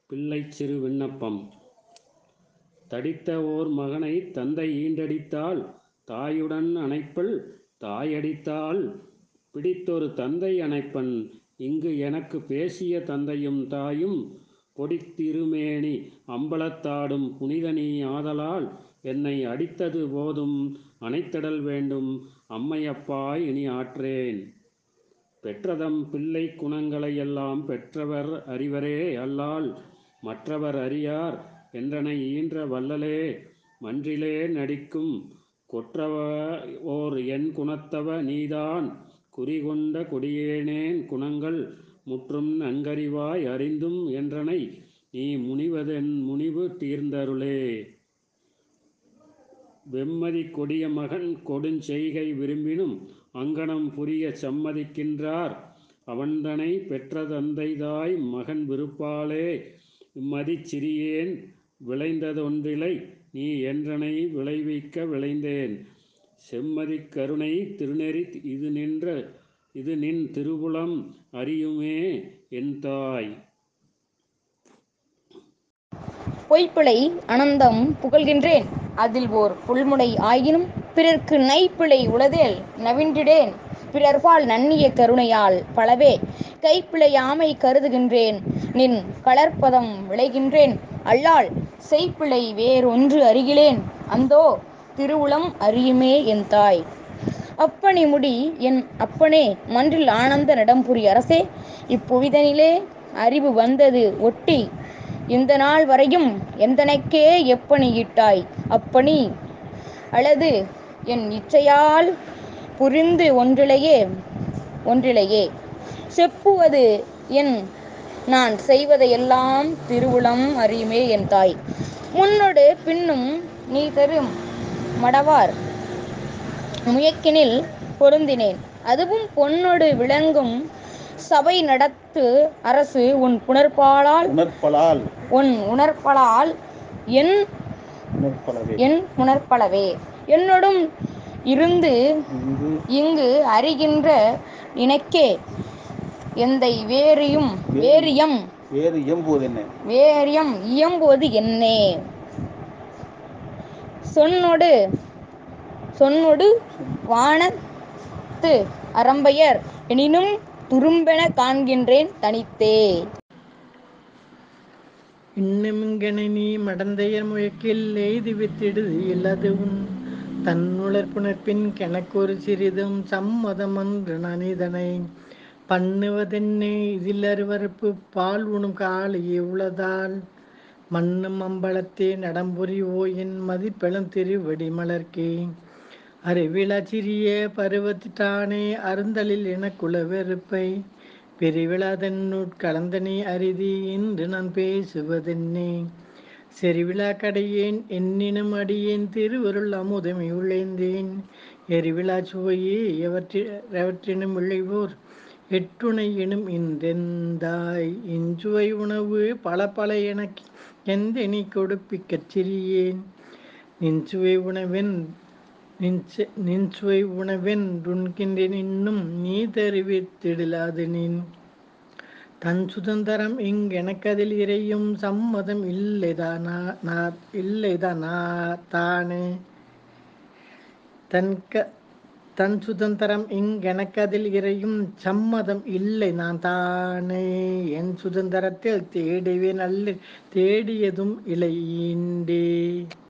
பிள்ளைச் சிறு விண்ணப்பம் தடித்த ஓர் மகனைத் தந்தை ஈன்றடித்தால் தாயுடன் அணைப்பள் தாயடித்தால் பிடித்தொரு தந்தை அணைப்பன் இங்கு எனக்குப் பேசிய தந்தையும் தாயும் பொடித்திருமேனி அம்பலத்தாடும் புனிதநீ ஆதலால் என்னை அடித்தது போதும் அணைத்திடல் வேண்டும் அம்மையப்பா இனி ஆற்றேன். பெற்றதம் பிள்ளைக் குணங்களை எல்லாம் பெற்றவர் அறிவரே அல்லால் மற்றவர் அறியார் என்றனை ஈன்ற வள்ளலே மன்றிலே நடிக்கும் கொற்றவ ஓர்என் குணத்தவ நீதான் குறிகொண்ட கொடியேனென் குணங்கள் முற்றும் நன்கறிவாய் அறிந்தும் என்றனை நீ முனிவதென் முனிவு தீர்ந்தருளே. வெம்மதிக் கொடியமகன் கொடுஞ்செய்கை விரும்பினும் அங்ஙனம் புரியச் சம்மதிக்கின்றார் அவன்தனைப் பெற்ற தந்தைதாய் மகன் விருப்பாலே இம்மதிச் சிறியேன் விளைந்ததொன்றிலை நீ என்றனை விளைவிக்க விளைந்தேன் செம்மதிக் கருணைத் திருநெறி இதுநின் திருவுளம் அறியுமே என்தாய். பொய்ப்பிழை அனந்தம் புகல்கின்றேன் அதில்ஓர் புல்முடை ஆயினும் பிறர்க்கு நைப்பிழை உளதேல் நவின்றிடேன் பிறர்பால் நண்ணிய கருணையால் பலவே கைப்பிழையாமை கருதுகின்றேன் நின் கழற்பதம் விழைகின்றேன் அல்லால் செய்ப்பிழை வேறொன்று அறிகிலேன் அந்தோ திருவுளம் அறியுமே என்தாய். அப்பனி முடி என் அப்பனே மன்றில் ஆனந்த நடம்புரி அரசே இப்புவிதனிலே அறிவு வந்தது ஒட்டி இந்தநாள் வரையும் எந்தனக்கே எப்பணி யிட்டாய் அப்பணி அலதுஎன் இச்சையால் புரிந்து ஒன்றிலையே செப்புவதுஎன் நான் செய்வதை எல்லாம் திருவுளம் அறியுமே என்தாய். முன்னொடு பின்னும் நீதரு மடவார் முயக்கினில் பொருந்தினேன் அதுவும் பொன்னொடு விளங்கும் சபைநடத்து அரசு உன் புணர்ப்பாலால் என் புணர்ப்பலவே. என்னொடும் இருந்து இங்கு அறிகின்ற நினக்கே எந்தை வேறு இயம்புவது என்னே சொன்னொடு வானத்து அரம்பையர் எனினும் துரும்பெனக் காண்கின்றேன் தனித்தே. இன்னமிங் கெனைநீ மடந்தையர் முயக்கில் எய்துவித்திடு இலதுஉன் தன்னுளர் புணர்ப்பின் கெனக்கொரு சிறிதும் சம்மதமன்று நானிதனைப் பண்ணுவதென்னே இதில் அருவருப்புப் பால்உணும் காளையே உளதால் மன்னும் அம்பலத்தே நடம்புரி வோஎன் மதிப்பெழும் திருவடி மலர்க்கே. அறிவிலாச் சிறிய பருவத்திட்டானே அருந்தலில் எனக்குள வெறுப்பைப் பிறிவிலா தென்னுட் கலந்தநீ அறிதி இன்றுநான் பேசுவதென்னே செறிவிலாக் கடையேன் என்னினும் அடியேன் திருவருள் அமுதமே உழைந்தேன் எறிவிலாச் சுவையே எவற்றினும் விழைவோர் எட்டுணை எனும்இன்றெந்தாய். இன்சுவை உணவு பலபல எனக்கெந்தை கொடுப்பிக்கச் சிறியேன் நின்சுவை உணவென் றுண்கின்றேன் இன்னும் நீதறிவித்திடில் அதுநின் தன்சுதந்தரம்இங் கெனக்கதில் இறையும் சம்மதம் இல்லைதான் தானே. தன்சுதந்தரம்இங் கெனக்கதில் இறையும் சம்மதம் இல்லைதான் தானே என்சுதந்தரத்தில் தேடுவேன் அல்லில் தேடியதும் இலை ஈண்டே.